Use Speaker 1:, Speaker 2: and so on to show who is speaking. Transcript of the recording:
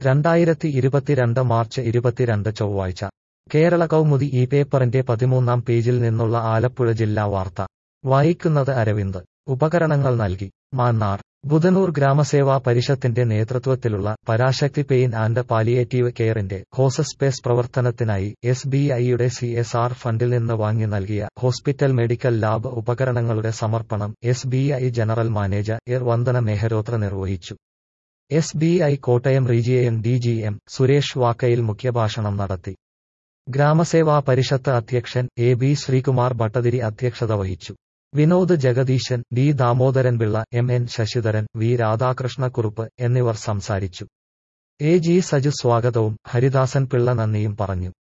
Speaker 1: രണ്ടായിരത്തി ഇരുപത്തിരണ്ട് മാർച്ച് ഇരുപത്തിരണ്ട് ചൊവ്വാഴ്ച കേരള കൗമുദി ഈ പേപ്പറിന്റെ പതിമൂന്നാം പേജിൽ നിന്നുള്ള ആലപ്പുഴ ജില്ലാ വാർത്ത വായിക്കുന്നത് അരവിന്ദ് ഉപകരണങ്ങൾ നൽകി മാന്നാർ ബുധനൂർ ഗ്രാമസേവാ പരിഷത്തിന്റെ നേതൃത്വത്തിലുള്ള പരാശക്തി പെയിൻ ആൻഡ് പാലിയേറ്റീവ് കെയറിന്റെ ഹോസസ്പേസ് പ്രവർത്തനത്തിനായി എസ് ബി ഐയുടെ സി എസ് ആർ ഫണ്ടിൽ നിന്ന് വാങ്ങി നൽകിയ ഹോസ്പിറ്റൽ മെഡിക്കൽ ലാബ് ഉപകരണങ്ങളുടെ സമർപ്പണം S B I general manager എർ വന്ദന മെഹ്രോത്ര നിർവഹിച്ചു S B I Kottayam region D G M Suresh Vakkayil മുഖ്യഭാഷണം നടത്തി ഗ്രാമസേവാ പരിഷത്ത് അധ്യക്ഷൻ എ ബി ശ്രീകുമാർ ഭട്ടതിരി അധ്യക്ഷത വഹിച്ചു Vinod Jagadeesan D Damodaran Pillai M N Sasidharan V Radhakrishna Kurup എന്നിവർ സംസാരിച്ചു എ ജി സജു സ്വാഗതവും ഹരിദാസൻ പിള്ള നന്ദിയും പറഞ്ഞു